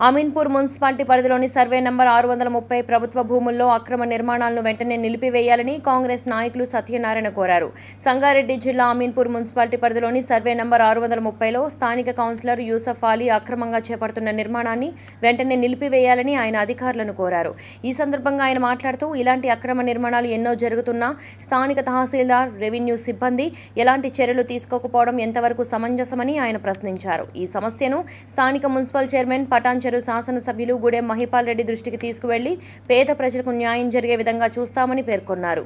Ameenpur municipality పరిధిలోని survey number ఆరు వందల ముప్పై ప్రభుత్వ భూముల్లో అక్రమ నిర్మాణాలను వెంటనే నిలిపివేయాలని కాంగ్రెస్ నాయకులు సత్యనారాయణ కోరారు సంగారెడ్డి జిల్లా అమీన్పూర్ మున్సిపాలిటీ పరిధిలోని సర్వే నంబర్ ఆరు వందల ముప్పైలో స్థానిక కౌన్సిలర్ యూసఫ్ అలీ అక్రమంగా చేపడుతున్న నిర్మాణాన్ని వెంటనే నిలిపివేయాలని ఆయన అధికారులను కోరారు ఈ సందర్భంగా ఆయన మాట్లాడుతూ ఇలాంటి అక్రమ నిర్మాణాలు ఎన్నో జరుగుతున్నా స్థానిక తహసీల్దార్ రెవెన్యూ సిబ్బంది ఎలాంటి చర్యలు తీసుకోకపోవడం ఎంతవరకు సమంజసమని ఆయన ప్రశ్నించారు ఈ సమస్యను స్థానిక మున్సిపల్ చైర్మన్ పటాన్చెరు శాసనసభ్యులు గుడెం మహిపాల్ రెడ్డి దృష్టికి తీసుకువెళ్లి పేద ప్రజలకు న్యాయం జరిగే విధంగా చూస్తామని పేర్కొన్నారు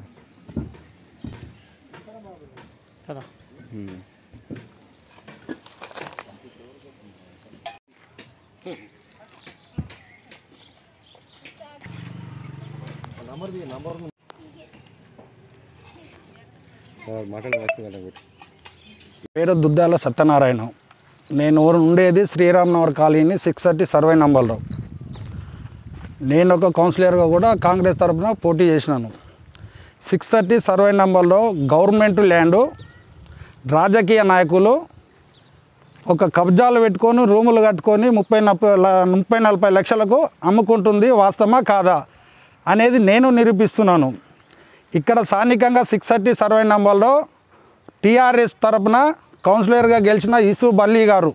పేరు దుద్దాల సత్యనారాయణ నేను ఊరు ఉండేది Sriramnagar colony six thirty survey నంబర్లో నేను ఒక కౌన్సిలర్గా కూడా కాంగ్రెస్ తరఫున పోటీ చేసినాను సిక్స్ థర్టీ సర్వే నంబర్లో గవర్నమెంట్ ల్యాండు రాజకీయ నాయకులు ఒక కబ్జాలు పెట్టుకొని రూములు కట్టుకొని ముప్పై నలభై ముప్పై నలభై లక్షలకు అమ్ముకుంటుంది వాస్తవమా కాదా అనేది నేను నిరూపిస్తున్నాను ఇక్కడ స్థానికంగా సిక్స్ థర్టీ సర్వే నంబర్లో టీఆర్ఎస్ తరపున కౌన్సిలర్గా గెలిచిన యూసుఫ్ అల్లీ గారు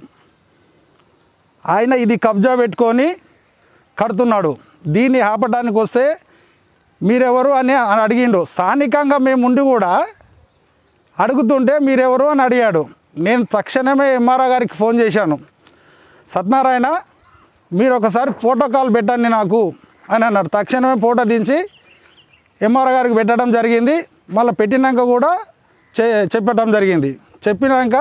ఆయన ఇది కబ్జా పెట్టుకొని కడుతున్నాడు దీన్ని ఆపడానికి వస్తే మీరెవరు అని అడిగిండు స్థానికంగా మేము ఉండి కూడా అడుగుతుంటే మీరెవరు అని అడిగాడు నేను తక్షణమే ఎంఆర్ఓ గారికి ఫోన్ చేశాను సత్యనారాయణ మీరు ఒకసారి ఫోటో కాల్ పెట్టండి నాకు అని అన్నాడు తక్షణమే ఫోటో దించి ఎంఆర్ఓ గారికి పెట్టడం జరిగింది మళ్ళీ పెట్టినాక కూడా చె చెప్పడం జరిగింది చెప్పినాక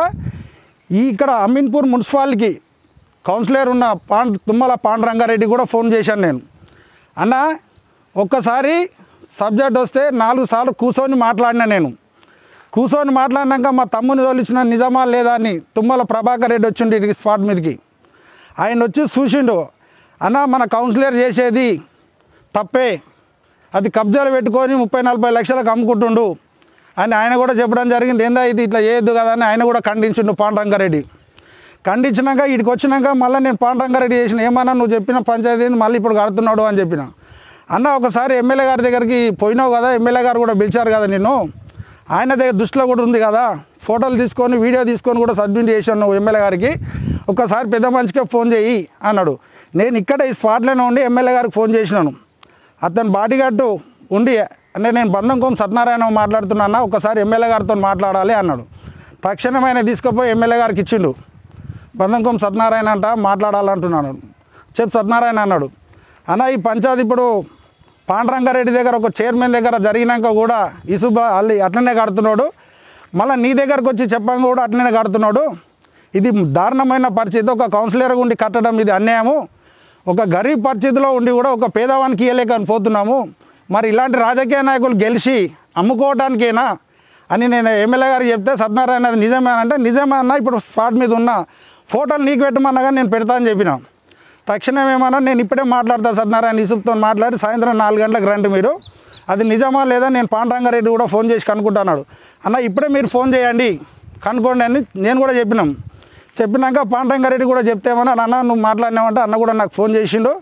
ఈ ఇక్కడ అమీన్పూర్ మున్సిపాలిటీకి కౌన్సిలర్ ఉన్న పాండ్ తుమ్మల పాండురంగారెడ్డి కూడా ఫోన్ చేశాను నేను అన్న ఒక్కసారి సబ్జెక్ట్ వస్తే నాలుగు సార్లు కూర్చొని మాట్లాడినా నేను కూర్చొని మాట్లాడినాక మా తమ్ముని తోలిచిన నిజమా లేదా అని తుమ్మల ప్రభాకర్ రెడ్డి వచ్చిండు ఇటు స్పాట్ మీదకి ఆయన వచ్చి చూసిండు అన్న మన కౌన్సిలర్ చేసేది తప్పే అది కబ్జాలు పెట్టుకొని ముప్పై నలభై లక్షలకు అమ్ముకుంటుండు అని ఆయన కూడా చెప్పడం జరిగింది ఏందా ఇది ఇట్లా చేయొద్దు కదా అని ఆయన కూడా ఖండించిండు పాండురంగారెడ్డి ఖండించినాక ఇక్కడికి వచ్చినాక మళ్ళీ నేను పాండురంగారెడ్డి చేసిన ఏమన్నా నువ్వు చెప్పిన పంచాయతీ మళ్ళీ ఇప్పుడు కడుతున్నాడు అని చెప్పిన అన్న ఒకసారి ఎమ్మెల్యే గారి దగ్గరికి పోయినావు కదా ఎమ్మెల్యే గారు కూడా పిలిచారు కదా నిన్ను ఆయన దగ్గర దృష్టిలో కూడా ఉంది కదా ఫోటోలు తీసుకొని వీడియో తీసుకొని కూడా సబ్మిట్ చేశాను నువ్వు ఎమ్మెల్యే గారికి ఒకసారి పెద్ద మనిషికే ఫోన్ చేయి అన్నాడు నేను ఇక్కడ ఈ స్పాట్లోనే ఉండి ఎమ్మెల్యే గారికి ఫోన్ చేసినాను అతను బాడీగార్డు ఉండి అంటే నేను బంధంకోం సత్యనారాయణ మాట్లాడుతున్నా ఒకసారి ఎమ్మెల్యే గారితో మాట్లాడాలి అన్నాడు తక్షణం ఆయన తీసుకుపోయి ఎమ్మెల్యే గారికి ఇచ్చిండు బంధంకోం సత్యనారాయణ అంట మాట్లాడాలంటున్నాను చెప్పు సత్యనారాయణ అన్నాడు అన్న ఈ పంచాయతీ ఇప్పుడు పాండురంగారెడ్డి దగ్గర ఒక చైర్మన్ దగ్గర జరిగినాక కూడా ఇసుబ అల్లి అట్లనే కడుతున్నాడు మళ్ళీ నీ దగ్గరకు వచ్చి చెప్పంగా కూడా అట్లనే కడుతున్నాడు ఇది దారుణమైన పరిస్థితి ఒక కౌన్సిలర్ ఉండి కట్టడం ఇది అన్యాయము ఒక గరీబ్ పరిస్థితిలో ఉండి కూడా ఒక పేదవానికి ఇవ్వలేకని పోతున్నాము మరి ఇలాంటి రాజకీయ నాయకులు గెలిచి అమ్ముకోవడానికేనా అని నేను ఎమ్మెల్యే గారికి చెప్తే సత్యనారాయణ అది నిజమే అంటే నిజమే అన్న ఇప్పుడు స్పాట్ మీద ఉన్న ఫోటోలు నీకు పెట్టమన్నా కానీ నేను పెడతా అని చెప్పిన తక్షణం ఏమన్నా నేను ఇప్పుడే మాట్లాడతా సత్యనారాయణ యూసుఫ్తో మాట్లాడి సాయంత్రం నాలుగు గంటలకు రండి మీరు అది నిజమా లేదా నేను పాండురంగారెడ్డి కూడా ఫోన్ చేసి కనుక్కుంటున్నాడు అన్న ఇప్పుడే మీరు ఫోన్ చేయండి కనుక్కోండి అని నేను కూడా చెప్పినాం చెప్పినాక పాండురంగారెడ్డి కూడా చెప్తేమన్నా అన్న నువ్వు మాట్లాడినావంటే అన్న కూడా నాకు ఫోన్ చేసిండు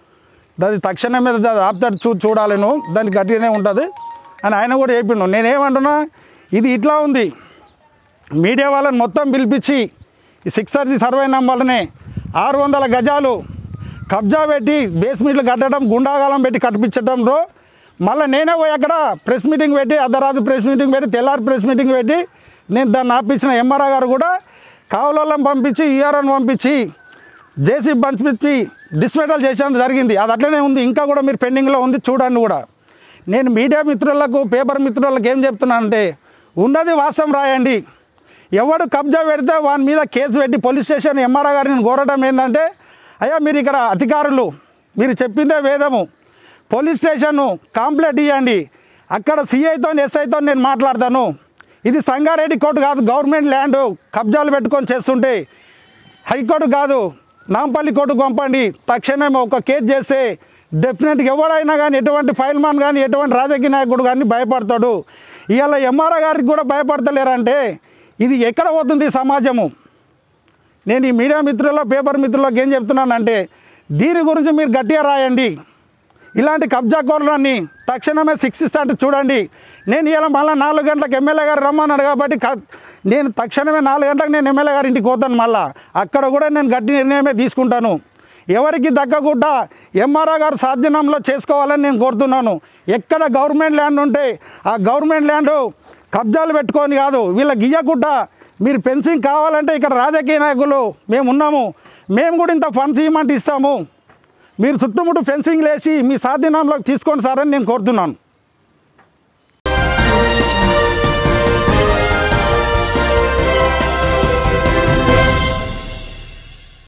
దాని తక్షణం మీద దాన్ని ఆపుతాడు చూ చూడాలి నువ్వు దానికి గట్టిగానే ఉంటుంది అని ఆయన కూడా చెప్పిండు నేనేమంటున్నా ఇది ఇట్లా ఉంది మీడియా వాళ్ళని మొత్తం పిలిపించి ఈ సిక్స్ థర్టీ సర్వే నెంబర్నే ఆరు వందల గజాలు కబ్జా పెట్టి బేస్మెంట్లు కట్టడం గుండాగాలం పెట్టి కట్టించడంలో మళ్ళీ నేనే పోయి అక్కడ ప్రెస్ మీటింగ్ పెట్టి అర్ధరాత్రి ప్రెస్ మీటింగ్ పెట్టి తెల్లారి ప్రెస్ మీటింగ్ పెట్టి నేను దాన్ని ఆపించిన ఎంఆర్ఆ గారు కూడా కావులలో పంపించి ఈఆర్ఓని పంపించి జేసీ పంపించి డిస్మెటల్ చేసాను జరిగింది అది అట్లనే ఉంది ఇంకా కూడా మీరు పెండింగ్లో ఉంది చూడండి కూడా నేను మీడియా మిత్రులకు పేపర్ మిత్రులకు ఏం చెప్తున్నానంటే ఉన్నది వాస్తవం రాయండి ఎవడు కబ్జా పెడితే వాని మీద కేసు పెట్టి పోలీస్ స్టేషన్ ఎంఆర్ఆ గారిని కోరడం ఏంటంటే అయ్యా మీరు ఇక్కడ అధికారులు మీరు చెప్పిందే వేదము పోలీస్ స్టేషన్ను కాంప్లైంట్ ఇవ్వండి అక్కడ సిఐతో ఎస్ఐతో నేను మాట్లాడతాను ఇది సంగారెడ్డి కోర్టు కాదు గవర్నమెంట్ ల్యాండ్ కబ్జాలు పెట్టుకొని చేస్తుంటే హైకోర్టు కాదు నాంపల్లి కోర్టుకు పంపండి తక్షణమే ఒక కేసు చేస్తే డెఫినెట్గా ఎవడైనా కానీ ఎటువంటి ఫైల్ మ్యాన్ కానీ ఎటువంటి రాజకీయ నాయకుడు కానీ భయపడతాడు ఇవాళ ఎంఆర్ఓ గారికి కూడా భయపడతలేరంటే ఇది ఎక్కడ పోతుంది సమాజము నేను ఈ మీడియా మిత్రుల పేపర్ మిత్రులకు ఏం చెప్తున్నానంటే దీని గురించి మీరు గట్టిగా రాయండి ఇలాంటి కబ్జా కోరులన్నీ తక్షణమే శిక్షిస్తాంటే చూడండి నేను ఇలా మళ్ళీ నాలుగు గంటలకు ఎమ్మెల్యే గారు రమ్మన్నాడు కాబట్టి క- నేను తక్షణమే నాలుగు గంటలకు నేను ఎమ్మెల్యే గారి ఇంటికి పోతాను మళ్ళా అక్కడ కూడా నేను గట్టి నిర్ణయమే తీసుకుంటాను ఎవరికి దక్కకుండా ఎంఆర్ఓ గారు సాధ్యనంలో చేసుకోవాలని నేను కోరుతున్నాను ఎక్కడ గవర్నమెంట్ ల్యాండ్ ఉంటే ఆ గవర్నమెంట్ ల్యాండ్ కబ్జాలు పెట్టుకొని కాదు వీళ్ళకి ఇయ్యకుండా మీరు ఫెన్సింగ్ కావాలంటే ఇక్కడ రాజకీయ నాయకులు మేము ఉన్నాము మేము కూడా ఇంత ఫండ్స్ ఇవ్వమంటే ఇస్తాము మీరు చుట్టుముట్టు ఫెన్సింగ్ లేచి మీ సాధ్యనంలోకి తీసుకోండి సార్ అని నేను కోరుతున్నాను